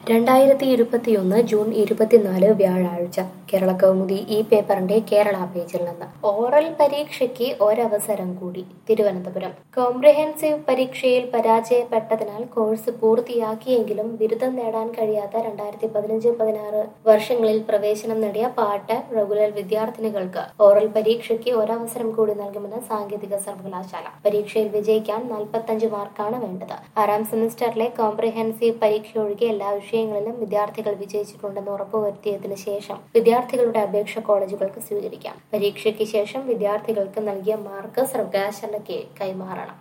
രണ്ടായിരത്തി ഇരുപത്തിയൊന്ന് ജൂൺ ഇരുപത്തിനാല് വ്യാഴാഴ്ച കേരള കൗമുദി ഈ പേപ്പറിന്റെ കേരള പേജിൽ നിന്ന് ഓറൽ പരീക്ഷയ്ക്ക് ഒരവസരം കൂടി തിരുവനന്തപുരം കോംപ്രിഹെൻസീവ് പരീക്ഷയിൽ പരാജയപ്പെട്ടതിനാൽ കോഴ്സ് പൂർത്തിയാക്കിയെങ്കിലും ബിരുദം നേടാൻ കഴിയാത്ത രണ്ടായിരത്തി പതിനഞ്ച് പതിനാറ് വർഷങ്ങളിൽ പ്രവേശനം നേടിയ പാർട്ട് ടൈം റെഗുലർ വിദ്യാർത്ഥിനികൾക്ക് ഓറൽ പരീക്ഷയ്ക്ക് ഒരവസരം കൂടി നൽകുമെന്ന് സാങ്കേതിക സർവകലാശാല പരീക്ഷയിൽ വിജയിക്കാൻ നാൽപ്പത്തഞ്ച് മാർക്കാണ് വേണ്ടത് ആറാം സെമസ്റ്ററിലെ കോംപ്രിഹെൻസീവ് പരീക്ഷ ഒഴികെ എല്ലാ വിഷയങ്ങളിലും വിദ്യാർത്ഥികൾ വിജയിച്ചിട്ടുണ്ടെന്ന് ഉറപ്പുവരുത്തിയതിനു ശേഷം വിദ്യാർത്ഥികളുടെ അപേക്ഷ കോളേജുകൾക്ക് സ്വീകരിക്കാം പരീക്ഷയ്ക്ക് ശേഷം വിദ്യാർത്ഥികൾക്ക് നൽകിയ മാർക്ക് സർവകലാശാലയ്ക്ക് കൈമാറണം